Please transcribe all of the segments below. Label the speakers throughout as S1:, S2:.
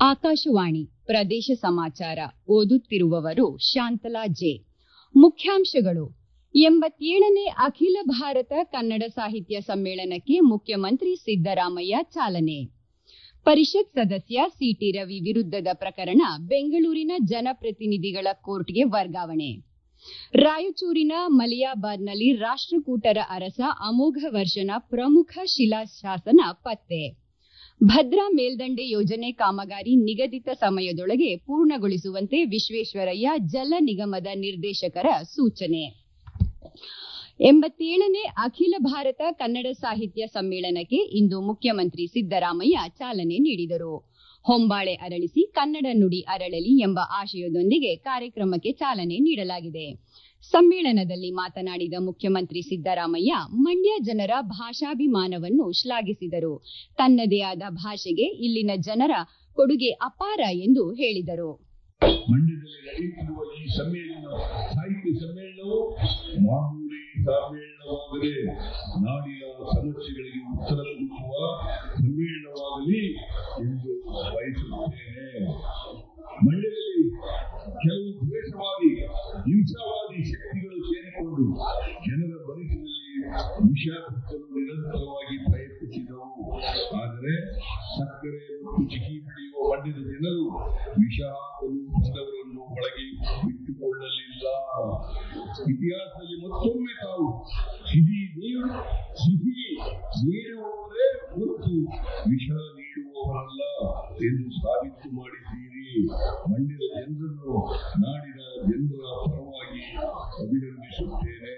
S1: ಆಕಾಶವಾಣಿ ಪ್ರದೇಶ ಸಮಾಚಾರ ಓದುತ್ತಿರುವವರು ಶಾಂತಲಾ ಜೆ ಮುಖ್ಯಾಂಶಗಳು ಎಂಬತ್ತೇಳನೇ ಅಖಿಲ ಭಾರತ ಕನ್ನಡ ಸಾಹಿತ್ಯ ಸಮ್ಮೇಳನಕ್ಕೆ ಮುಖ್ಯಮಂತ್ರಿ ಸಿದ್ದರಾಮಯ್ಯ ಚಾಲನೆ ಪರಿಷತ್ ಸದಸ್ಯ ಸಿಟಿ ರವಿ ವಿರುದ್ಧದ ಪ್ರಕರಣ ಬೆಂಗಳೂರಿನ ಜನಪ್ರತಿನಿಧಿಗಳ ಕೋರ್ಟ್ಗೆ ವರ್ಗಾವಣೆ ರಾಯಚೂರಿನ ಮಲಿಯಾಬಾದ್ನಲ್ಲಿ ರಾಷ್ಟ್ರಕೂಟರ ಅರಸ ಅಮೋಘ ವರ್ಷನ ಪ್ರಮುಖ ಶಿಲಾಶಾಸನ ಪತ್ತೆ ಭದ್ರಾ ಮೇಲ್ದಂಡೆ ಯೋಜನೆ ಕಾಮಗಾರಿ ನಿಗದಿತ ಸಮಯದೊಳಗೆ ಪೂರ್ಣಗೊಳಿಸುವಂತೆ ವಿಶ್ವೇಶ್ವರಯ್ಯ ಜಲ ನಿಗಮದ ನಿರ್ದೇಶಕರ ಸೂಚನೆ ಎಂಬತ್ತೇಳನೇ ಅಖಿಲ ಭಾರತ ಕನ್ನಡ ಸಾಹಿತ್ಯ ಸಮ್ಮೇಳನಕ್ಕೆ ಇಂದು ಮುಖ್ಯಮಂತ್ರಿ ಸಿದ್ದರಾಮಯ್ಯ ಚಾಲನೆ ನೀಡಿದರು ಹೊಂಬಾಳೆ ಅರಳಿಸಿ ಕನ್ನಡ ನುಡಿ ಅರಳಲಿ ಎಂಬ ಆಶಯದೊಂದಿಗೆ ಕಾರ್ಯಕ್ರಮಕ್ಕೆ ಚಾಲನೆ ನೀಡಲಾಗಿದೆ ಸಮ್ಮೇಳನದಲ್ಲಿ ಮಾತನಾಡಿದ ಮುಖ್ಯಮಂತ್ರಿ ಸಿದ್ದರಾಮಯ್ಯ ಮಂಡ್ಯ ಜನರ ಭಾಷಾಭಿಮಾನವನ್ನು ಶ್ಲಾಘಿಸಿದರು ತನ್ನದೇ ಆದ ಭಾಷೆಗೆ ಇಲ್ಲಿನ ಜನರ ಕೊಡುಗೆ ಅಪಾರ ಎಂದು ಹೇಳಿದರು
S2: ಮಂಡ್ಯದಲ್ಲಿ ನಡೆಯುತ್ತಿರುವ ಈ ಸಮ್ಮೇಳನ ಸಾಹಿತ್ಯ ಸಮ್ಮೇಳನವು ಮಾಮೂಲಿ ಸಮ್ಮೇಳನವಾಗದೆ ನಾಡಿನ ಸಮಸ್ಯೆಗಳಿಗೆ ಉತ್ತರ ಕೊಡುವ ಸಮ್ಮೇಳನವಾಗಲಿ ಎಂದು ಬಯಸುತ್ತೇನೆ ಮಂಡ್ಯದಲ್ಲಿ ಕೆಲವು ದ್ವೇಷವಾದಿ ಹಿಂಸಾವಾದಿ ಶಕ್ತಿಗಳು ಸೇರಿಕೊಂಡು ಜನರ ಮನಸ್ಸಿನಲ್ಲಿ ವಿಷ ಬಿತ್ತಲು ನಿರಂತರವಾಗಿ ಪ್ರಯತ್ನಿಸಿದವು ಆದರೆ ಸಕ್ಕರೆ ಮತ್ತು ಚಿಕ್ಕಿ ಹಿಡಿಯುವ ಮಂಡ್ಯದ ಜನರು ವಿಷ ಹಾಕಲು ಬಂದವರನ್ನು ಒಳಗೆ ಬಿಟ್ಟುಕೊಳ್ಳಲಿಲ್ಲ ಇತಿಹಾಸದಲ್ಲಿ ಮತ್ತೊಮ್ಮೆ ತಾವು ಸಿಹಿ ನೀರು ಸಿಹಿ ನೀಡುವವರೇ ಮತ್ತು ವಿಷ ನೀಡುವವರಲ್ಲ ಎಂದು ಸಾಬೀತು ಮಾಡಿದ್ದೀರಿ ಮಂಡ್ಯದ ಜನರನ್ನು ನಾಡಿನ ಜನರ ಪರವಾಗಿ ಅಭಿನಂದಿಸುತ್ತೇನೆ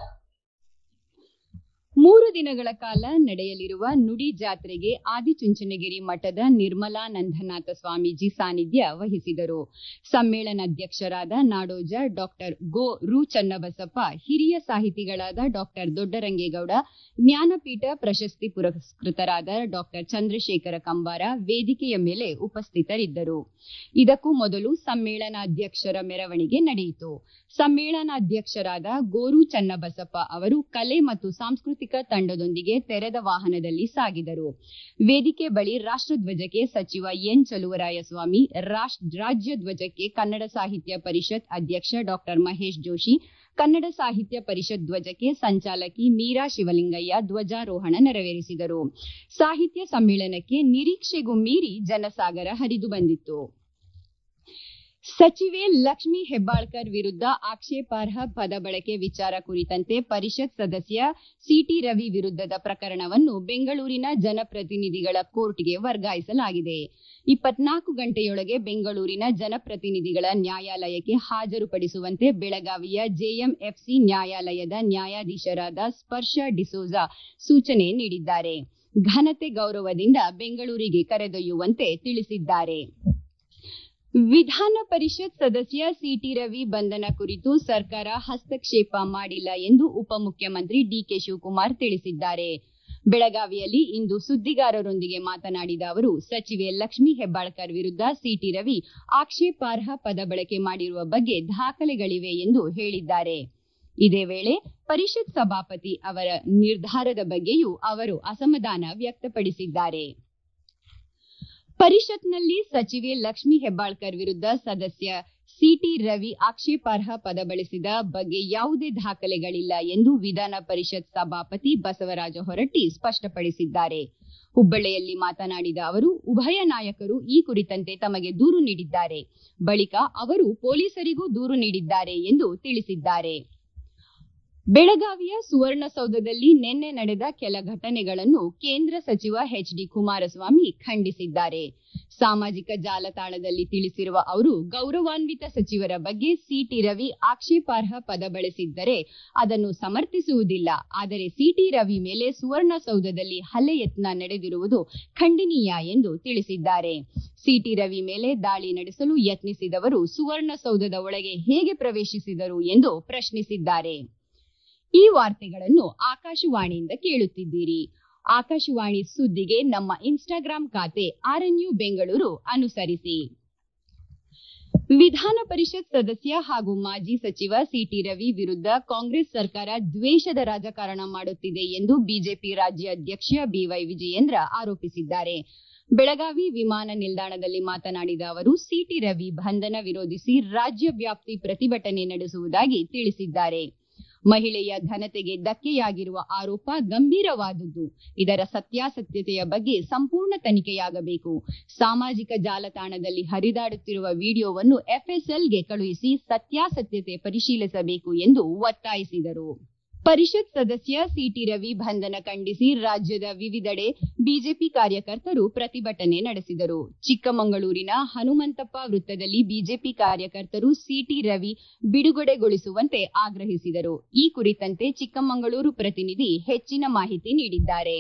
S1: ಮೂರು ದಿನಗಳ ಕಾಲ ನಡೆಯಲಿರುವ ನುಡಿ ಜಾತ್ರೆಗೆ ಆದಿಚುಂಚನಗಿರಿ ಮಠದ ನಿರ್ಮಲಾನಂದನಾಥ ಸ್ವಾಮೀಜಿ ಸಾನ್ನಿಧ್ಯ ವಹಿಸಿದರು ಸಮ್ಮೇಳನಾಧ್ಯಕ್ಷರಾದ ನಾಡೋಜ ಡಾಕ್ಟರ್ ಗೋ ರು ಚನ್ನಬಸಪ್ಪ ಹಿರಿಯ ಸಾಹಿತಿಗಳಾದ ಡಾಕ್ಟರ್ ದೊಡ್ಡರಂಗೇಗೌಡ ಜ್ಞಾನಪೀಠ ಪ್ರಶಸ್ತಿ ಪುರಸ್ಕೃತರಾದ ಡಾಕ್ಟರ್ ಚಂದ್ರಶೇಖರ ಕಂಬಾರ ವೇದಿಕೆಯ ಮೇಲೆ ಉಪಸ್ಥಿತರಿದ್ದರು ಇದಕ್ಕೂ ಮೊದಲು ಸಮ್ಮೇಳನಾಧ್ಯಕ್ಷರ ಮೆರವಣಿಗೆ ನಡೆಯಿತು ಸಮ್ಮೇಳನಾಧ್ಯಕ್ಷರಾದ ಗೋರು ಚನ್ನಬಸಪ್ಪ ಅವರು ಕಲೆ ಮತ್ತು ಸಾಂಸ್ಕೃತಿಕ ತಂಡದೊಂದಿಗೆ ತೆರೆದ ವಾಹನದಲ್ಲಿ ಸಾಗಿದರು ವೇದಿಕೆ ಬಳಿ ರಾಷ್ಟ್ರಧ್ವಜಕ್ಕೆ ಸಚಿವ ಎನ್ ಚಲುವರಾಯಸ್ವಾಮಿ ರಾಜ್ಯ ಧ್ವಜಕ್ಕೆ ಕನ್ನಡ ಸಾಹಿತ್ಯ ಪರಿಷತ್ ಅಧ್ಯಕ್ಷ ಡಾಕ್ಟರ್ ಮಹೇಶ್ ಜೋಶಿ ಕನ್ನಡ ಸಾಹಿತ್ಯ ಪರಿಷತ್ ಧ್ವಜಕ್ಕೆ ಸಂಚಾಲಕಿ ಮೀರಾ ಶಿವಲಿಂಗಯ್ಯ ಧ್ವಜಾರೋಹಣ ನೆರವೇರಿಸಿದರು ಸಾಹಿತ್ಯ ಸಮ್ಮೇಳನಕ್ಕೆ ನಿರೀಕ್ಷೆಗೂ ಮೀರಿ ಜನಸಾಗರ ಹರಿದು ಬಂದಿತ್ತು ಸಚಿವೆ ಲಕ್ಷ್ಮೀ ಹೆಬ್ಬಾಳ್ಕರ್ ವಿರುದ್ಧ ಆಕ್ಷೇಪಾರ್ಹ ಪದ ಬಳಕೆ ವಿಚಾರ ಕುರಿತಂತೆ ಪರಿಷತ್ ಸದಸ್ಯ ಸಿಟಿ ರವಿ ವಿರುದ್ಧದ ಪ್ರಕರಣವನ್ನು ಬೆಂಗಳೂರಿನ ಜನಪ್ರತಿನಿಧಿಗಳ ಕೋರ್ಟ್ಗೆ ವರ್ಗಾಯಿಸಲಾಗಿದೆ ಇಪ್ಪತ್ನಾಲ್ಕು ಗಂಟೆಯೊಳಗೆ ಬೆಂಗಳೂರಿನ ಜನಪ್ರತಿನಿಧಿಗಳ ನ್ಯಾಯಾಲಯಕ್ಕೆ ಹಾಜರುಪಡಿಸುವಂತೆ ಬೆಳಗಾವಿಯ ಜೆಎಂಎಫ್ಸಿ ನ್ಯಾಯಾಲಯದ ನ್ಯಾಯಾಧೀಶರಾದ ಸ್ಪರ್ಶ ಡಿಸೋಜಾ ಸೂಚನೆ ನೀಡಿದ್ದಾರೆ ಘನತೆ ಗೌರವದಿಂದ ಬೆಂಗಳೂರಿಗೆ ಕರೆದೊಯ್ಯುವಂತೆ ತಿಳಿಸಿದ್ದಾರೆ ವಿಧಾನ ಪರಿಷತ್ ಸದಸ್ಯ ಸಿಟಿ ರವಿ ಬಂಧನ ಕುರಿತು ಸರ್ಕಾರ ಹಸ್ತಕ್ಷೇಪ ಮಾಡಿಲ್ಲ ಎಂದು ಉಪಮುಖ್ಯಮಂತ್ರಿ ಡಿಕೆ ಶಿವಕುಮಾರ್ ತಿಳಿಸಿದ್ದಾರೆ ಬೆಳಗಾವಿಯಲ್ಲಿ ಇಂದು ಸುದ್ದಿಗಾರರೊಂದಿಗೆ ಮಾತನಾಡಿದ ಅವರು ಸಚಿವೆ ಲಕ್ಷ್ಮೀ ಹೆಬ್ಬಾಳ್ಕರ್ ವಿರುದ್ಧ ಸಿಟಿ ರವಿ ಆಕ್ಷೇಪಾರ್ಹ ಪದ ಬಳಕೆ ಮಾಡಿರುವ ಬಗ್ಗೆ ದಾಖಲೆಗಳಿವೆ ಎಂದು ಹೇಳಿದ್ದಾರೆ ಇದೇ ವೇಳೆ ಪರಿಷತ್ ಸಭಾಪತಿ ಅವರ ನಿರ್ಧಾರದ ಬಗ್ಗೆಯೂ ಅವರು ಅಸಮಾಧಾನ ವ್ಯಕ್ತಪಡಿಸಿದ್ದಾರೆ ಪರಿಷತ್ನಲ್ಲಿ ಸಚಿವೆ ಲಕ್ಷ್ಮೀ ಹೆಬ್ಬಾಳ್ಕರ್ ವಿರುದ್ಧ ಸದಸ್ಯ ಸಿಟಿ ರವಿ ಆಕ್ಷೇಪಾರ್ಹ ಪದ ಬಳಸಿದ ಬಗ್ಗೆ ಯಾವುದೇ ದಾಖಲೆಗಳಿಲ್ಲ ಎಂದು ವಿಧಾನ ಪರಿಷತ್ ಸಭಾಪತಿ ಬಸವರಾಜ ಹೊರಟ್ಟಿ ಸ್ಪಷ್ಟಪಡಿಸಿದ್ದಾರೆ ಹುಬ್ಬಳ್ಳಿಯಲ್ಲಿ ಮಾತನಾಡಿದ ಅವರು ಉಭಯ ನಾಯಕರು ಈ ಕುರಿತಂತೆ ತಮಗೆ ದೂರು ನೀಡಿದ್ದಾರೆ ಬಳಿಕ ಅವರು ಪೊಲೀಸರಿಗೂ ದೂರು ನೀಡಿದ್ದಾರೆ ಎಂದು ತಿಳಿಸಿದ್ದಾರೆ ಬೆಳಗಾವಿಯ ಸುವರ್ಣಸೌಧದಲ್ಲಿ ನಿನ್ನೆ ನಡೆದ ಕೆಲ ಘಟನೆಗಳನ್ನು ಕೇಂದ್ರ ಸಚಿವ ಎಚ್ ಡಿ ಕುಮಾರಸ್ವಾಮಿ ಖಂಡಿಸಿದ್ದಾರೆ ಸಾಮಾಜಿಕ ಜಾಲತಾಣದಲ್ಲಿ ತಿಳಿಸಿರುವ ಅವರು ಗೌರವಾನ್ವಿತ ಸಚಿವರ ಬಗ್ಗೆ ಸಿಟಿ ರವಿ ಆಕ್ಷೇಪಾರ್ಹ ಪದ ಬಳಸಿದ್ದರೆ ಅದನ್ನು ಸಮರ್ಥಿಸುವುದಿಲ್ಲ ಆದರೆ ಸಿಟಿ ರವಿ ಮೇಲೆ ಸುವರ್ಣಸೌಧದಲ್ಲಿ ಹಲ್ಲೆ ಯತ್ನ ನಡೆದಿರುವುದು ಖಂಡನೀಯ ಎಂದು ತಿಳಿಸಿದ್ದಾರೆ ಸಿಟಿ ರವಿ ಮೇಲೆ ದಾಳಿ ನಡೆಸಲು ಯತ್ನಿಸಿದವರು ಸುವರ್ಣಸೌಧದ ಒಳಗೆ ಹೇಗೆ ಪ್ರವೇಶಿಸಿದರು ಎಂದು ಪ್ರಶ್ನಿಸಿದ್ದಾರೆ ಈ ವಾರ್ತೆಗಳನ್ನು ಆಕಾಶವಾಣಿಯಿಂದ ಕೇಳುತ್ತಿದ್ದೀರಿ ಆಕಾಶವಾಣಿ ಸುದ್ದಿಗೆ ನಮ್ಮ ಇನ್ಸ್ಟಾಗ್ರಾಂ ಖಾತೆ ಆರ್ಎನ್ಯು ಬೆಂಗಳೂರು ಅನುಸರಿಸಿ ವಿಧಾನ ಪರಿಷತ್ ಸದಸ್ಯ ಹಾಗೂ ಮಾಜಿ ಸಚಿವ ಸಿಟಿ ರವಿ ವಿರುದ್ಧ ಕಾಂಗ್ರೆಸ್ ಸರ್ಕಾರ ದ್ವೇಷದ ರಾಜಕಾರಣ ಮಾಡುತ್ತಿದೆ ಎಂದು ಬಿಜೆಪಿ ರಾಜ್ಯಾಧ್ಯಕ್ಷ ಬಿವೈ ವಿಜಯೇಂದ್ರ ಆರೋಪಿಸಿದ್ದಾರೆ ಬೆಳಗಾವಿ ವಿಮಾನ ನಿಲ್ದಾಣದಲ್ಲಿ ಮಾತನಾಡಿದ ಅವರು ಸಿಟಿ ರವಿ ಬಂಧನ ವಿರೋಧಿಸಿ ರಾಜ್ಯ ವ್ಯಾಪ್ತಿ ಪ್ರತಿಭಟನೆ ನಡೆಸುವುದಾಗಿ ತಿಳಿಸಿದ್ದಾರೆ ಮಹಿಳೆಯ ಘನತೆಗೆ ಧಕ್ಕೆಯಾಗಿರುವ ಆರೋಪ ಗಂಭೀರವಾದುದು ಇದರ ಸತ್ಯಾಸತ್ಯತೆಯ ಬಗ್ಗೆ ಸಂಪೂರ್ಣ ತನಿಖೆಯಾಗಬೇಕು ಸಾಮಾಜಿಕ ಜಾಲತಾಣದಲ್ಲಿ ಹರಿದಾಡುತ್ತಿರುವ ವಿಡಿಯೋವನ್ನು ಎಫ್ಎಸ್ಎಲ್ಗೆ ಕಳುಹಿಸಿ ಸತ್ಯಾಸತ್ಯತೆ ಪರಿಶೀಲಿಸಬೇಕು ಎಂದು ಒತ್ತಾಯಿಸಿದರು ಪರಿಷತ್ ಸದಸ್ಯ ಸಿಟಿ ರವಿ ಬಂಧನ ಖಂಡಿಸಿ ರಾಜ್ಯದ ವಿವಿಧೆಡೆ ಬಿಜೆಪಿ ಕಾರ್ಯಕರ್ತರು ಪ್ರತಿಭಟನೆ ನಡೆಸಿದರು ಚಿಕ್ಕಮಗಳೂರಿನ ಹನುಮಂತಪ್ಪ ವೃತ್ತದಲ್ಲಿ ಬಿಜೆಪಿ ಕಾರ್ಯಕರ್ತರು ಸಿಟಿ ರವಿ ಬಿಡುಗಡೆಗೊಳಿಸುವಂತೆ ಆಗ್ರಹಿಸಿದರು ಈ ಕುರಿತಂತೆ ಚಿಕ್ಕಮಗಳೂರು ಪ್ರತಿನಿಧಿ ಹೆಚ್ಚಿನ ಮಾಹಿತಿ ನೀಡಿದ್ದಾರೆ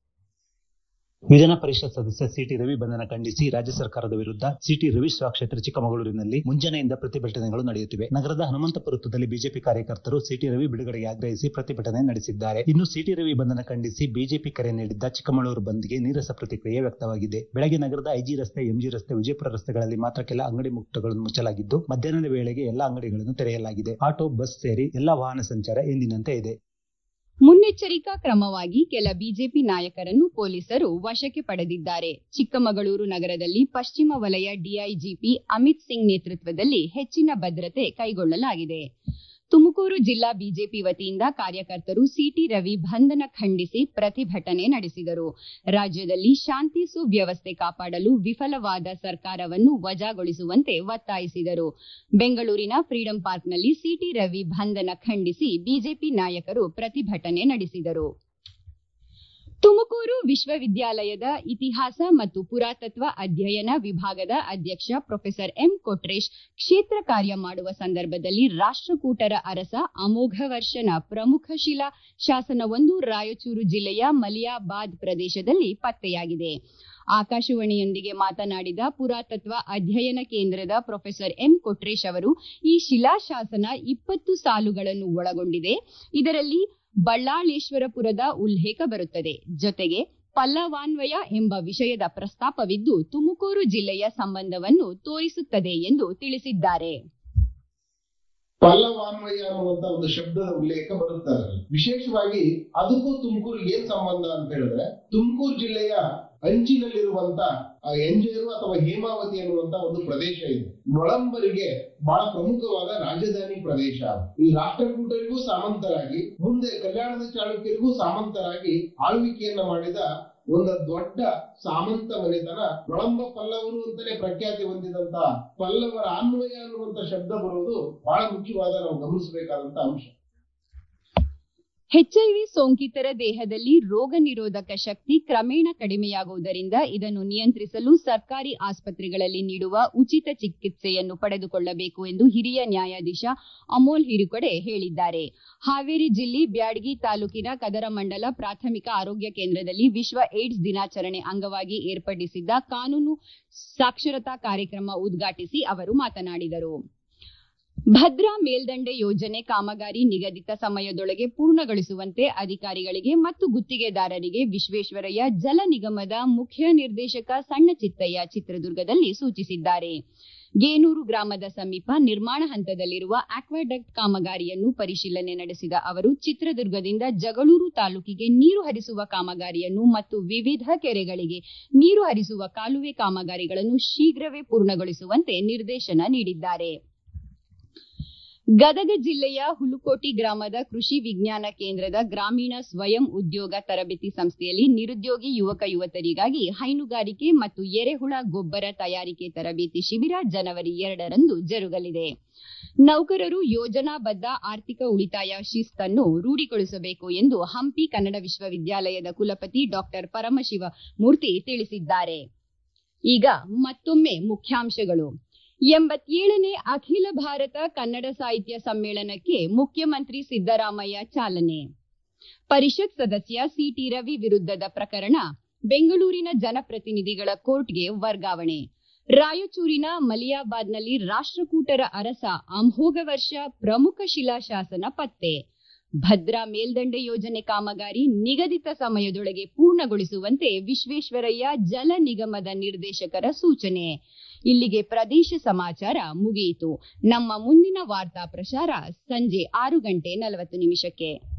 S3: ವಿಧಾನ ಪರಿಷತ್ ಸದಸ್ಯ ಸಿಟಿ ರವಿ ಬಂಧನ ಖಂಡಿಸಿ ರಾಜ್ಯ ಸರ್ಕಾರದ ವಿರುದ್ಧ ಸಿಟಿ ರವಿ ಸ್ವಕ್ಷೇತ್ರ ಚಿಕ್ಕಮಗಳೂರಿನಲ್ಲಿ ಮುಂಜಾನೆಯಿಂದ ಪ್ರತಿಭಟನೆಗಳು ನಡೆಯುತ್ತಿವೆ ನಗರದ ಹನುಮಂತಪುರ ವೃತ್ತದಲ್ಲಿ ಬಿಜೆಪಿ ಕಾರ್ಯಕರ್ತರು ಸಿಟಿ ರವಿ ಬಿಡುಗಡೆಗೆ ಆಗ್ರಹಿಸಿ ಪ್ರತಿಭಟನೆ ನಡೆಸಿದ್ದಾರೆ ಇನ್ನು ಸಿಟಿ ರವಿ ಬಂಧನ ಖಂಡಿಸಿ ಬಿಜೆಪಿ ಕರೆ ನೀಡಿದ್ದ ಚಿಕ್ಕಮಗಳೂರು ಬಂದ್ಗೆ ನೀರಸ ಪ್ರತಿಕ್ರಿಯೆ ವ್ಯಕ್ತವಾಗಿದೆ ಬೆಳಗ್ಗೆ ನಗರದ ಐಜಿ ರಸ್ತೆ ಎಂಜಿ ರಸ್ತೆ ವಿಜಯಪುರ ರಸ್ತೆಗಳಲ್ಲಿ ಮಾತ್ರ ಕೆಲ ಅಂಗಡಿ ಮುಕ್ತಗಳನ್ನು ಮುಚ್ಚಲಾಗಿದ್ದು ಮಧ್ಯಾಹ್ನದ ವೇಳೆಗೆ ಎಲ್ಲಾ ಅಂಗಡಿಗಳನ್ನು ತೆರೆಯಲಾಗಿದೆ ಆಟೋ ಬಸ್ ಸೇರಿ ಎಲ್ಲಾ ವಾಹನ ಸಂಚಾರ ಎಂದಿನಂತೆ ಇದೆ
S1: ಮುನ್ನೆಚ್ಚರಿಕಾ ಕ್ರಮವಾಗಿ ಕೆಲ ಬಿಜೆಪಿ ನಾಯಕರನ್ನು ಪೊಲೀಸರು ವಶಕ್ಕೆ ಪಡೆದಿದ್ದಾರೆ ಚಿಕ್ಕಮಗಳೂರು ನಗರದಲ್ಲಿ ಪಶ್ಚಿಮ ವಲಯ ಡಿಐಜಿಪಿ ಅಮಿತ್ ಸಿಂಗ್ ನೇತೃತ್ವದಲ್ಲಿ ಹೆಚ್ಚಿನ ಭದ್ರತೆ ಕೈಗೊಳ್ಳಲಾಗಿದೆ ತುಮಕೂರು ಜಿಲ್ಲಾ ಬಿಜೆಪಿ ವತಿಯಿಂದ ಕಾರ್ಯಕರ್ತರು ಸಿಟಿ ರವಿ ಬಂಧನ ಖಂಡಿಸಿ ಪ್ರತಿಭಟನೆ ನಡೆಸಿದರು ರಾಜ್ಯದಲ್ಲಿ ಶಾಂತಿ ಸುವ್ಯವಸ್ಥೆ ಕಾಪಾಡಲು ವಿಫಲವಾದ ಸರ್ಕಾರವನ್ನು ವಜಾಗೊಳಿಸುವಂತೆ ಒತ್ತಾಯಿಸಿದರು ಬೆಂಗಳೂರಿನ ಫ್ರೀಡಂ ಪಾರ್ಕ್ನಲ್ಲಿ ಸಿಟಿ ರವಿ ಬಂಧನ ಖಂಡಿಸಿ ಬಿಜೆಪಿ ನಾಯಕರು ಪ್ರತಿಭಟನೆ ನಡೆಸಿದರು ತುಮಕೂರು ವಿಶ್ವವಿದ್ಯಾಲಯದ ಇತಿಹಾಸ ಮತ್ತು ಪುರಾತತ್ವ ಅಧ್ಯಯನ ವಿಭಾಗದ ಅಧ್ಯಕ್ಷ ಪ್ರೊಫೆಸರ್ ಎಂ ಕೊಟ್ರೇಶ್ ಕ್ಷೇತ್ರ ಕಾರ್ಯ ಮಾಡುವ ಸಂದರ್ಭದಲ್ಲಿ ರಾಷ್ಟ್ರಕೂಟರ ಅರಸ ಅಮೋಘ ವರ್ಷನ ಪ್ರಮುಖ ಶಿಲಾ ಶಾಸನವೊಂದು ರಾಯಚೂರು ಜಿಲ್ಲೆಯ ಮಲಿಯಾಬಾದ್ ಪ್ರದೇಶದಲ್ಲಿ ಪತ್ತೆಯಾಗಿದೆ ಆಕಾಶವಾಣಿಯೊಂದಿಗೆ ಮಾತನಾಡಿದ ಪುರಾತತ್ವ ಅಧ್ಯಯನ ಕೇಂದ್ರದ ಪ್ರೊಫೆಸರ್ ಎಂ ಕೊಟ್ರೇಶ್ ಅವರು ಈ ಶಿಲಾಶಾಸನ ಇಪ್ಪತ್ತು ಸಾಲುಗಳನ್ನು ಒಳಗೊಂಡಿದೆ ಇದರಲ್ಲಿ ಬಳ್ಳಾಳೇಶ್ವರಪುರದ ಉಲ್ಲೇಖ ಬರುತ್ತದೆ ಜೊತೆಗೆ ಪಲ್ಲವಾನ್ವಯ ಎಂಬ ವಿಷಯದ ಪ್ರಸ್ತಾಪವಿದ್ದು ತುಮಕೂರು ಜಿಲ್ಲೆಯ ಸಂಬಂಧವನ್ನು ತೋರಿಸುತ್ತದೆ ಎಂದು ತಿಳಿಸಿದ್ದಾರೆ
S4: ಪಲ್ಲವಾನ್ವಯ ಅನ್ನುವಂತ ಒಂದು ಶಬ್ದದ ಉಲ್ಲೇಖ ಬರುತ್ತೆ ಅದರಲ್ಲಿ ವಿಶೇಷವಾಗಿ ಅದಕ್ಕೂ ತುಮಕೂರು ಏನ್ ಸಂಬಂಧ ಅಂತ ಹೇಳಿದ್ರೆ ತುಮಕೂರು ಜಿಲ್ಲೆಯ ಅಂಚಿನಲ್ಲಿರುವಂತ ಆ ಎಂಜೇರು ಅಥವಾ ಹೇಮಾವತಿ ಅನ್ನುವಂತ ಒಂದು ಪ್ರದೇಶ ಇದೆ ನೊಳಂಬರಿಗೆ ಬಹಳ ಪ್ರಮುಖವಾದ ರಾಜಧಾನಿ ಪ್ರದೇಶ ಈ ರಾಷ್ಟ್ರಕೂಟರಿಗೂ ಸಾಮಂತರಾಗಿ ಮುಂದೆ ಕಲ್ಯಾಣದ ಚಾಲುಕ್ಯರಿಗೂ ಸಾಮಂತರಾಗಿ ಆಳ್ವಿಕೆಯನ್ನ ಮಾಡಿದ ಒಂದು ದೊಡ್ಡ ಸಾಮಂತ ಮನೆತನ ನೊಳಂಬ ಪಲ್ಲವರು ಅಂತಾನೆ ಪ್ರಖ್ಯಾತಿ ಹೊಂದಿದಂತ ಪಲ್ಲವರ ಅನ್ವಯ ಅನ್ನುವಂತ ಶಬ್ದ ಬರುವುದು ಬಹಳ ಮುಖ್ಯವಾದ ನಾವು ಗಮನಿಸಬೇಕಾದಂತ ಅಂಶ
S1: ಎಚ್ಐವಿ ಸೋಂಕಿತರ ದೇಹದಲ್ಲಿ ರೋಗ ನಿರೋಧಕ ಶಕ್ತಿ ಕ್ರಮೇಣ ಕಡಿಮೆಯಾಗುವುದರಿಂದ ಇದನ್ನು ನಿಯಂತ್ರಿಸಲು ಸರ್ಕಾರಿ ಆಸ್ಪತ್ರೆಗಳಲ್ಲಿ ನೀಡುವ ಉಚಿತ ಚಿಕಿತ್ಸೆಯನ್ನು ಪಡೆದುಕೊಳ್ಳಬೇಕು ಎಂದು ಹಿರಿಯ ನ್ಯಾಯಾಧೀಶ ಅಮೋಲ್ ಹಿರುಕೊಡೆ ಹೇಳಿದ್ದಾರೆ ಹಾವೇರಿ ಜಿಲ್ಲೆ ಬ್ಯಾಡಗಿ ತಾಲೂಕಿನ ಕದರಮಂಡಲ ಪ್ರಾಥಮಿಕ ಆರೋಗ್ಯ ಕೇಂದ್ರದಲ್ಲಿ ವಿಶ್ವ ಏಡ್ಸ್ ದಿನಾಚರಣೆ ಅಂಗವಾಗಿ ಏರ್ಪಡಿಸಿದ್ದ ಕಾನೂನು ಸಾಕ್ಷರತಾ ಕಾರ್ಯಕ್ರಮ ಉದ್ಘಾಟಿಸಿ ಅವರು ಮಾತನಾಡಿದರು ಭದ್ರಾ ಮೇಲ್ದಂಡೆ ಯೋಜನೆ ಕಾಮಗಾರಿ ನಿಗದಿತ ಸಮಯದೊಳಗೆ ಪೂರ್ಣಗೊಳಿಸುವಂತೆ ಅಧಿಕಾರಿಗಳಿಗೆ ಮತ್ತು ಗುತ್ತಿಗೆದಾರರಿಗೆ ವಿಶ್ವೇಶ್ವರಯ್ಯ ಜಲ ನಿಗಮದ ಮುಖ್ಯ ನಿರ್ದೇಶಕ ಸಣ್ಣ ಚಿತ್ತಯ್ಯ ಚಿತ್ರದುರ್ಗದಲ್ಲಿ ಸೂಚಿಸಿದ್ದಾರೆ ಗೇನೂರು ಗ್ರಾಮದ ಸಮೀಪ ನಿರ್ಮಾಣ ಹಂತದಲ್ಲಿರುವ ಆಕ್ವಾಡಕ್ಟ್ ಕಾಮಗಾರಿಯನ್ನು ಪರಿಶೀಲನೆ ನಡೆಸಿದ ಅವರು ಚಿತ್ರದುರ್ಗದಿಂದ ಜಗಳೂರು ತಾಲೂಕಿಗೆ ನೀರು ಹರಿಸುವ ಕಾಮಗಾರಿಯನ್ನು ಮತ್ತು ವಿವಿಧ ಕೆರೆಗಳಿಗೆ ನೀರು ಹರಿಸುವ ಕಾಲುವೆ ಕಾಮಗಾರಿಗಳನ್ನು ಶೀಘ್ರವೇ ಪೂರ್ಣಗೊಳಿಸುವಂತೆ ನಿರ್ದೇಶನ ನೀಡಿದ್ದಾರೆ ಗದಗ ಜಿಲ್ಲೆಯ ಹುಲುಕೋಟಿ ಗ್ರಾಮದ ಕೃಷಿ ವಿಜ್ಞಾನ ಕೇಂದ್ರದ ಗ್ರಾಮೀಣ ಸ್ವಯಂ ಉದ್ಯೋಗ ತರಬೇತಿ ಸಂಸ್ಥೆಯಲ್ಲಿ ನಿರುದ್ಯೋಗಿ ಯುವಕ ಯುವತರಿಗಾಗಿ ಹೈನುಗಾರಿಕೆ ಮತ್ತು ಎರೆಹುಳ ಗೊಬ್ಬರ ತಯಾರಿಕೆ ತರಬೇತಿ ಶಿಬಿರ ಜನವರಿ ಎರಡರಂದು ಜರುಗಲಿದೆ ನೌಕರರು ಯೋಜನಾಬದ್ಧ ಆರ್ಥಿಕ ಉಳಿತಾಯ ಶಿಸ್ತನ್ನು ರೂಢಿಗೊಳಿಸಬೇಕು ಎಂದು ಹಂಪಿ ಕನ್ನಡ ವಿಶ್ವವಿದ್ಯಾಲಯದ ಕುಲಪತಿ ಡಾಕ್ಟರ್ ಪರಮಶಿವ ಮೂರ್ತಿ ತಿಳಿಸಿದ್ದಾರೆ ಈಗ ಮತ್ತೊಮ್ಮೆ ಮುಖ್ಯಾಂಶಗಳು ಎಂಬತ್ತೇಳನೇ ಅಖಿಲ ಭಾರತ ಕನ್ನಡ ಸಾಹಿತ್ಯ ಸಮ್ಮೇಳನಕ್ಕೆ ಮುಖ್ಯಮಂತ್ರಿ ಸಿದ್ದರಾಮಯ್ಯ ಚಾಲನೆ ಪರಿಷತ್ ಸದಸ್ಯ ಸಿಟಿ ರವಿ ವಿರುದ್ಧದ ಪ್ರಕರಣ ಬೆಂಗಳೂರಿನ ಜನಪ್ರತಿನಿಧಿಗಳ ಕೋರ್ಟ್ಗೆ ವರ್ಗಾವಣೆ ರಾಯಚೂರಿನ ಮಲಿಯಾಬಾದ್ನಲ್ಲಿ ರಾಷ್ಟ್ರಕೂಟರ ಅರಸ ಅಮೋಘ ವರ್ಷ ಪ್ರಮುಖ ಶಿಲಾಶಾಸನ ಪತ್ತೆ ಭದ್ರಾ ಮೇಲ್ದಂಡೆ ಯೋಜನೆ ಕಾಮಗಾರಿ ನಿಗದಿತ ಸಮಯದೊಳಗೆ ಪೂರ್ಣಗೊಳಿಸುವಂತೆ ವಿಶ್ವೇಶ್ವರಯ್ಯ ಜಲ ನಿಗಮದ ನಿರ್ದೇಶಕರ ಸೂಚನೆ ಇಲ್ಲಿಗೆ ಪ್ರದೇಶ ಸಮಾಚಾರ ಮುಗಿಯಿತು ನಮ್ಮ ಮುಂದಿನ ವಾರ್ತಾ ಪ್ರಸಾರ ಸಂಜೆ ಆರು ಗಂಟೆ ನಲವತ್ತು ನಿಮಿಷಕ್ಕೆ